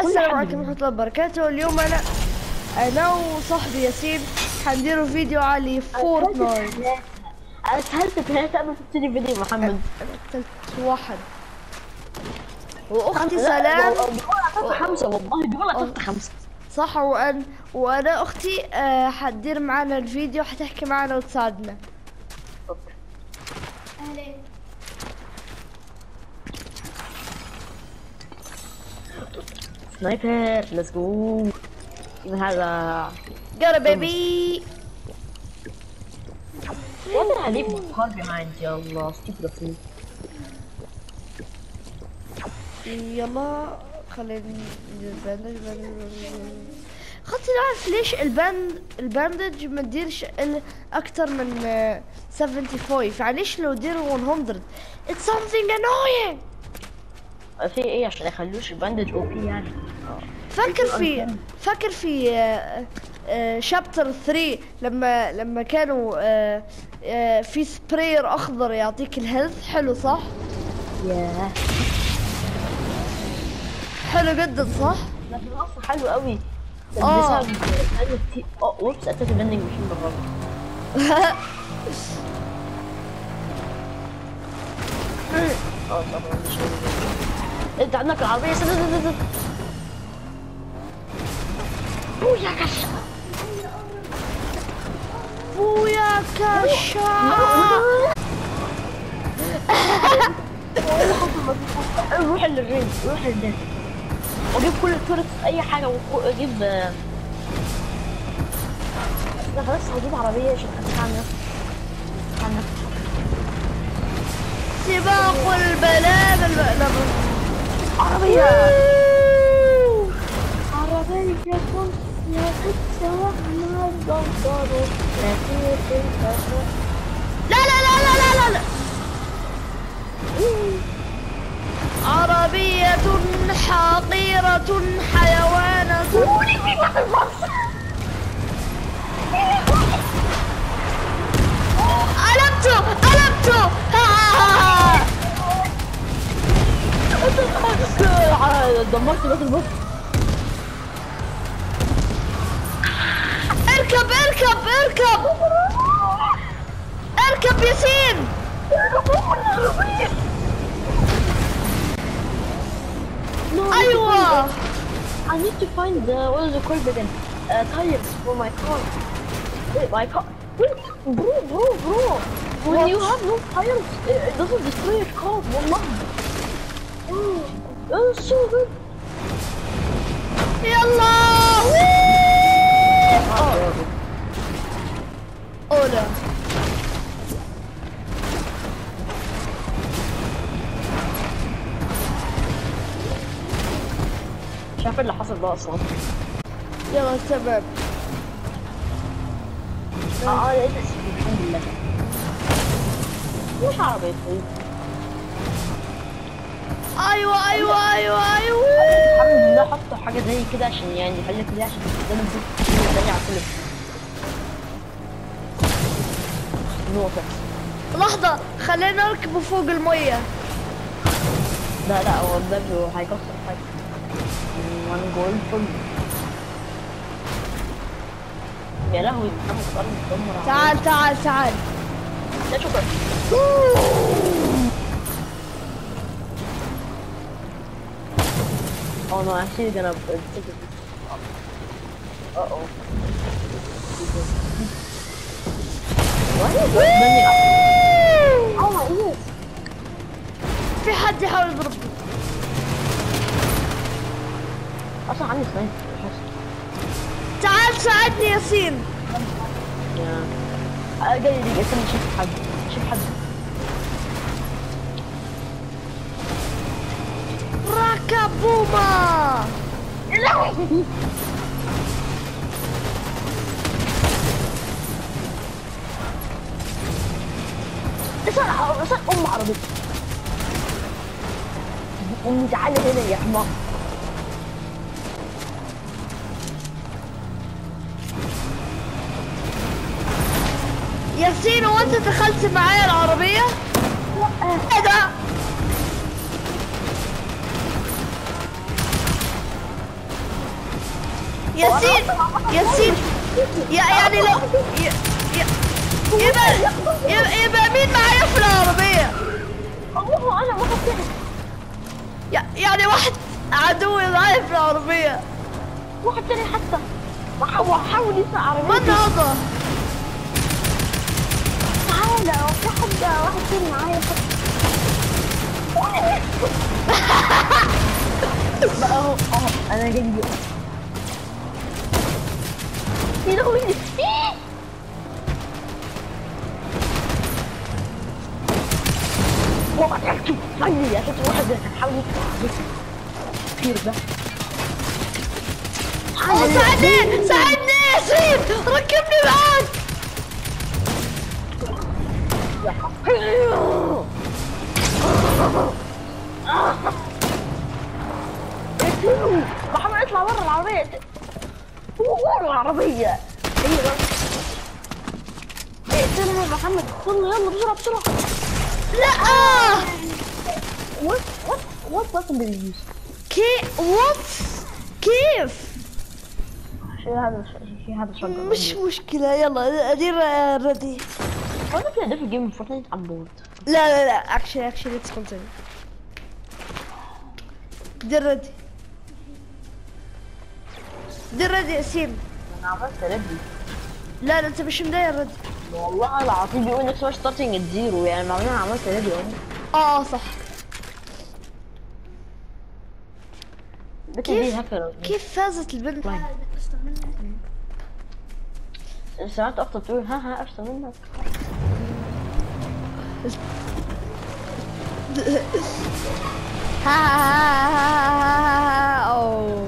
السلام حد عليكم ورحمة الله وبركاته اليوم أنا أنا وصاحبي ياسين حنديروا فيديو على فورتنايت انا سهلت ثلاثة قبل ما تبتدي فيديو محمد أنا قتلت واحد وأختي سلام بيقول خمسة والله بيقول قتلت خمسة صح وأنا وأنا أختي آه، حتدير معنا الفيديو حتحكي معنا وتساعدنا سنايبر ليتس جو هذا Got a baby وانا عليك بخار behind يا الله stupid of me يلا خلينا ندير باندج خاطر عارف ليش الباند الباندج ما تديرش ال- اكتر من آه، 75 فعليش لو ديروا 100 it's something annoying في ايه عشان يخلوش الباندج او بي يعني فاكر في فاكر في شابتر 3 لما لما كانوا آه، آه، في سبراير اخضر يعطيك الهيلث حلو صح ياه حلو جدا صح ده في الاصل حلو قوي بس آه. بسبب قالوا كتير اه وبس اتاك البندنج ماشين بالغلط اه طبعا مش هو. انت عندك العربية سد سد سد بويا كش بويا كاشا روح للريد روح للريد واجيب كل التورت اي حاجة واجيب لا خلاص هجيب عربية عشان ادفع عن نفسي أدفع عن نفسي سباق البلاد الب... عربية عربية كنت يا ست واحنا الجزار لا لا لا لا لا لا لا عربية حقيرة حيوانة قلبته قلبته ها ها ها. دمرت بس البص اركب اركب اركب اركب ياسين ايوه I need to find the what is it called again? Uh, tires for my car. Wait, my car. Wait, bro, bro, bro. When What? you have no tires, it, it doesn't destroy your car. والله. Oh, that is so good. يلا اولا مش عارف اللي حصل ده اصلا. يلا السبب اه اه لقيت اسمي الحمد لله. مش عربية طيب. ايوه ايوه ايوه ايوه الحمد لله حطوا حاجة زي كده عشان يعني يخليك كده عشان تقدر تزيد تاني على كل نقطة. لحظة خلينا نركب فوق المية لا لا هو الباب هيكسر حاجة وانا جول فل يا لهوي محمد الارض بتدمر على- تعال تعال تعال لا شكرا Oh no, actually gonna uh, take it. Uh oh. Why is it bending up? Oh my ears! في حد يحاول يضربني اصلا عندي سنايب مش حاسس. تعال ساعدني ياسين يا آه، جاي لي استنى شوف حد شوف حد راكا بوما اسال اسال ام عربية امي تعالي هنا يا حمار ياسين وانت دخلت معايا العربية؟ ايه ده؟ ياسين ياسين يا يعني لو ي- ي- يبقى يبقى, يبقى مين معايا في العربية الله انا واحد تاني يا- يعني واحد عدوي معايا في العربية واحد تاني حتى وح- وحاول يسرق عربيتي من هذا؟ تعالى واحد واحد تاني معايا بقى اهو اهو انا جنبي يا لهوي إيه؟ والله تعبت فاينلي يا ست واحد حاول يطلع كتير ده أوه، ساعدني ساعدني يا ياسين ركبني معاك محمد اطلع برا العربية برا العربية ايوه اقتلها يا محمد يلا يلا بسرعة بسرعة لا What what what weapon did you use? كي وات كيف She had a she had a shotgun. مش مشكلة يلا ادير ردي I want to play a different game in Fortnite. I'm bored. لا لا لا actually actually let's continue دير ردي دير ردي ياسين انا عملت ردي لا لا انت مش مداير ردي والله العظيم بيقول انك سمعت ستارتنج ات زيرو يعني معناها انا عملت ردي اهو اه اه صح بنت كيف؟ دي هاكر كيف فازت البنت طيب. سمعت اختي بتقول ها ها اشطر منك ها ها ها اوه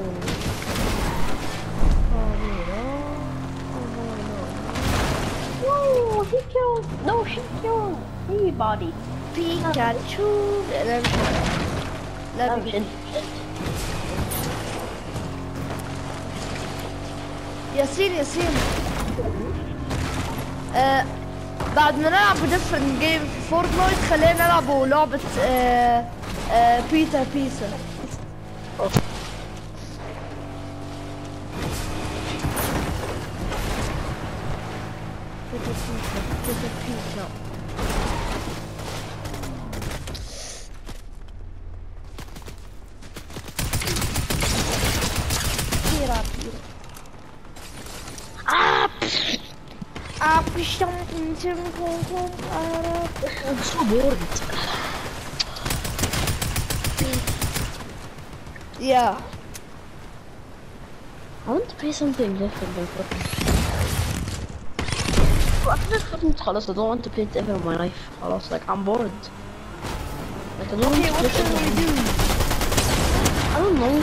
No, he killed. No, she killed everybody. بيكاتشو لا مش لا لا مش مش انت ياسين ياسين آه بعد ما نلعب ديفرنت جيم في فورتنايت خلينا نلعبوا لعبة آه آه بيتا بيسا بيتا بيسا بيتا بيسا بيرا بيرا Ah, Apisham pinchim kum kum ara. I'm so bored. Yeah. I want to play something different than Fortnite. Well, after Fortnite خلاص I don't want to play it ever in my life. خلاص like I'm bored. Like I don't want Okay, to what play should we something. do? I don't know.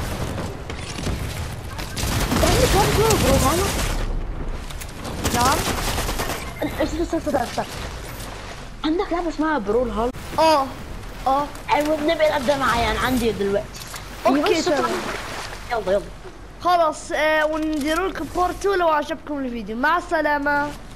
عندك لعبة اسمها بروهانا؟ نعم. استنى استنى استنى استنى. عندك لعبة اسمها برول هال؟ اه اه ايوه بنبقى نلعب ده معايا انا عندي دلوقتي. اوكي بس تمام. يلا يلا خلاص آه ونديروا لكم بارت 2 لو عجبكم الفيديو مع السلامة